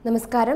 നമസ്കാരം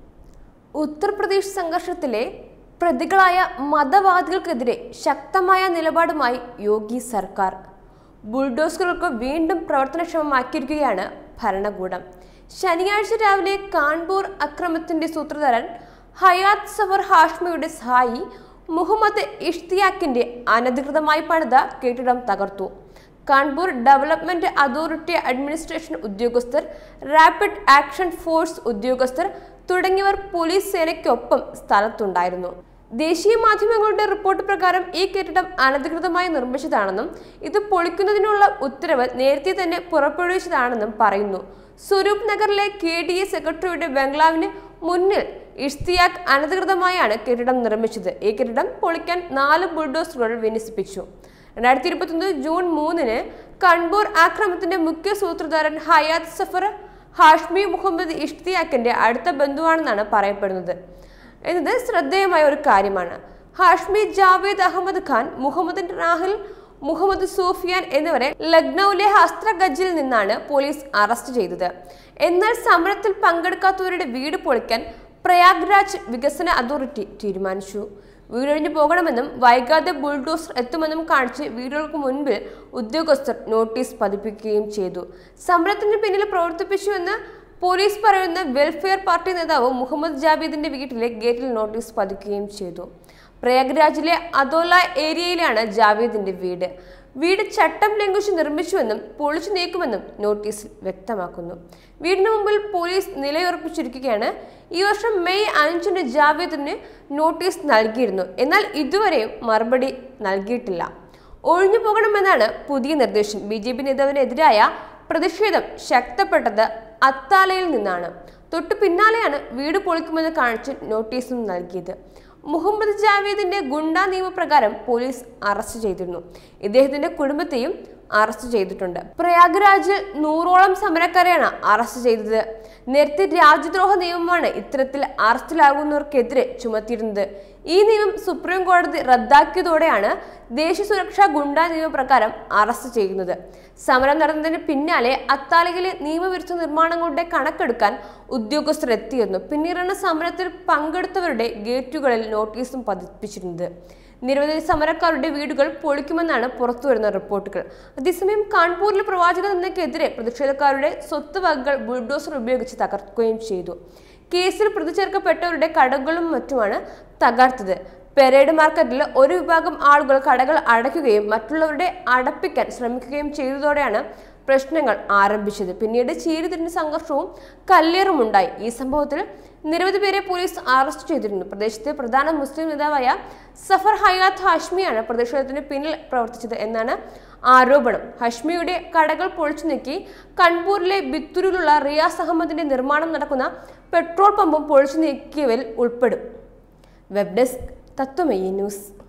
ഉത്തർപ്രദേശ് സംഘർഷത്തിലെ പ്രതികളായ മതവാദികൾക്കെതിരെ ശക്തമായ നിലപാടുമായി യോഗി സർക്കാർ ബുൾഡോസറുകൾക്ക് വീണ്ടും പ്രവർത്തനക്ഷമമാക്കിയിരിക്കുകയാണ് ഭരണകൂടം ശനിയാഴ്ച രാവിലെ കാൺപൂർ അക്രമത്തിന്റെ സൂത്രധാരൻ ഹയാത്ത് സഫർ ഹാഷ്മിയുടെ സഹായി മുഹമ്മദ് ഇഷ്തിയാക്കിന്റെ അനധികൃതമായി പണിത കെട്ടിടം തകർത്തു കാൺപൂർ ഡെവലപ്മെന്റ് അതോറിറ്റി അഡ്മിനിസ്ട്രേഷൻ ഉദ്യോഗസ്ഥർ റാപ്പിഡ് ആക്ഷൻ ഫോഴ്സ് ഉദ്യോഗസ്ഥർ തുടങ്ങിയവർ പോലീസ് സേനയ്ക്കൊപ്പം സ്ഥലത്തുണ്ടായിരുന്നു ദേശീയ മാധ്യമങ്ങളുടെ റിപ്പോർട്ട് പ്രകാരം ഈ കെട്ടിടം അനധികൃതമായി നിർമ്മിച്ചതാണെന്നും ഇത് പൊളിക്കുന്നതിനുള്ള ഉത്തരവ് നേരത്തെ തന്നെ പുറപ്പെടുവിച്ചതാണെന്നും പറയുന്നു സ്വരൂപ് നഗറിലെ കെ ഡി എ സെക്രട്ടറിയുടെ ബംഗ്ലാവിന് മുന്നിൽ ഇഷ്തിയാഖ് അനധികൃതമായാണ് കെട്ടിടം നിർമ്മിച്ചത് ഈ കെട്ടിടം പൊളിക്കാൻ നാല് ബുൾഡോസറുകൾ വിന്യസിപ്പിച്ചു രണ്ടായിരത്തി ഇരുപത്തൊന്ന് ജൂൺ മൂന്നിന് കൺപൂർ ആക്രമണത്തിന്റെ മുഖ്യ സൂത്രധാരൻ ഹയാത്ത് സഫർ ഹാഷ്മി മുഹമ്മദ് ഇഷ്തിയാക്കിന്റെ അടുത്ത ബന്ധുവാണെന്നാണ് പറയപ്പെടുന്നത് എന്നത് ശ്രദ്ധേയമായ ഒരു കാര്യമാണ് ഹാഷ്മി ജാവേദ് അഹമ്മദ് ഖാൻ മുഹമ്മദ് രാഹിൽ മുഹമ്മദ് സൂഫിയാൻ എന്നിവരെ ലക്നൌവിലെ ഹസ്ത്രഗജിൽ നിന്നാണ് പോലീസ് അറസ്റ്റ് ചെയ്തത് എന്നാൽ സമരത്തിൽ പങ്കെടുക്കാത്തവരുടെ വീട് പൊളിക്കാൻ പ്രയാഗ്രാജ് വികസന അതോറിറ്റി തീരുമാനിച്ചു വീടൊഴിഞ്ഞു പോകണമെന്നും വൈകാതെ ബുൾഡോസർ എത്തുമെന്നും കാണിച്ച് വീടുകൾക്ക് മുൻപിൽ ഉദ്യോഗസ്ഥർ നോട്ടീസ് പതിപ്പിക്കുകയും ചെയ്തു സമരത്തിന് പിന്നിൽ പ്രവർത്തിപ്പിച്ചുവെന്ന് പോലീസ് പറയുന്ന വെൽഫെയർ പാർട്ടി നേതാവ് മുഹമ്മദ് ജാബീദിന്റെ വീട്ടിലെ ഗേറ്റിൽ നോട്ടീസ് പതിക്കുകയും ചെയ്തു പ്രയാഗ്രാജിലെ അതോല ഏരിയയിലാണ് ജാവേദിന്റെ വീട് വീട് ചട്ടം ലംഘിച്ച് നിർമ്മിച്ചുവെന്നും പൊളിച്ചു നീക്കുമെന്നും നോട്ടീസിൽ വ്യക്തമാക്കുന്നു വീടിന് മുമ്പിൽ പോലീസ് നിലയുറപ്പിച്ചിരിക്കുകയാണ് ഈ വർഷം മെയ് അഞ്ചിന് ജാവേദിന് നോട്ടീസ് നൽകിയിരുന്നു എന്നാൽ ഇതുവരെയും മറുപടി നൽകിയിട്ടില്ല ഒഴിഞ്ഞു പോകണമെന്നാണ് പുതിയ നിർദ്ദേശം ബി ജെ പി നേതാവിനെതിരായ പ്രതിഷേധം ശക്തപ്പെട്ടത് അത്താലയിൽ നിന്നാണ് തൊട്ടു പിന്നാലെയാണ് വീട് പൊളിക്കുമെന്ന് കാണിച്ച് നോട്ടീസും നൽകിയത് മുഹമ്മദ് ജാവേദിന്റെ ഗുണ്ടാ നിയമപ്രകാരം പോലീസ് അറസ്റ്റ് ചെയ്തിരുന്നു ഇദ്ദേഹത്തിന്റെ കുടുംബത്തെയും അറസ്റ്റ് ചെയ്തിട്ടുണ്ട് പ്രയാഗ്രാജിൽ നൂറോളം സമരക്കാരെയാണ് അറസ്റ്റ് ചെയ്തത് നേരത്തെ രാജ്യദ്രോഹ നിയമമാണ് ഇത്തരത്തിൽ അറസ്റ്റിലാകുന്നവർക്കെതിരെ ചുമത്തിയിരുന്നത് ഈ നിയമം സുപ്രീം കോടതി റദ്ദാക്കിയതോടെയാണ് ദേശീയ സുരക്ഷാ ഗുണ്ടാ നിയമപ്രകാരം അറസ്റ്റ് ചെയ്യുന്നത് സമരം നടന്നതിന് പിന്നാലെ അത്താലയിലെ നിയമവിരുദ്ധ നിർമ്മാണങ്ങളുടെ കണക്കെടുക്കാൻ ഉദ്യോഗസ്ഥർ എത്തിയിരുന്നു പിന്നീടാണ് സമരത്തിൽ പങ്കെടുത്തവരുടെ ഗേറ്റുകളിൽ നോട്ടീസും പതിപ്പിച്ചിരുന്നത് നിരവധി സമരക്കാരുടെ വീടുകൾ പൊളിക്കുമെന്നാണ് പുറത്തുവരുന്ന റിപ്പോർട്ടുകൾ അതേസമയം കാൺപൂരിലെ പ്രവാചക നിന്നയ്ക്കെതിരെ പ്രതിഷേധക്കാരുടെ സ്വത്ത് വകകൾ ബുൾഡോസർ ഉപയോഗിച്ച് തകർക്കുകയും ചെയ്തു കേസിൽ പ്രതി ചേർക്കപ്പെട്ടവരുടെ കടകളും മറ്റുമാണ് തകർത്തത് പെരേഡ് മാർക്കറ്റിൽ ഒരു വിഭാഗം ആളുകൾ കടകൾ അടയ്ക്കുകയും മറ്റുള്ളവരുടെ അടപ്പിക്കാൻ ശ്രമിക്കുകയും ചെയ്തതോടെയാണ് പ്രശ്നങ്ങൾ ആരംഭിച്ചത് പിന്നീട് ചീരിതിരിഞ്ഞ സംഘർഷവും കല്ലേറും ഉണ്ടായി ഈ സംഭവത്തിൽ നിരവധി പേരെ പോലീസ് അറസ്റ്റ് ചെയ്തിരുന്നു പ്രദേശത്തെ പ്രധാന മുസ്ലിം നേതാവായ സഫർ ഹയാത്ത് ഹാഷ്മിയാണ് പ്രതിഷേധത്തിന് പിന്നിൽ പ്രവർത്തിച്ചത് എന്നാണ് ആരോപണം ഹഷ്മിയുടെ കടകൾ പൊളിച്ചു നീക്കി കൺപൂരിലെ ബിത്തുരിലുള്ള റിയാസ് അഹമ്മദിന്റെ നിർമ്മാണം നടക്കുന്ന പെട്രോൾ പമ്പും പൊളിച്ചു നീക്കിയവരിൽ ഉൾപ്പെടും വെബ് ഡെസ്ക് തത്വമയി ന്യൂസ്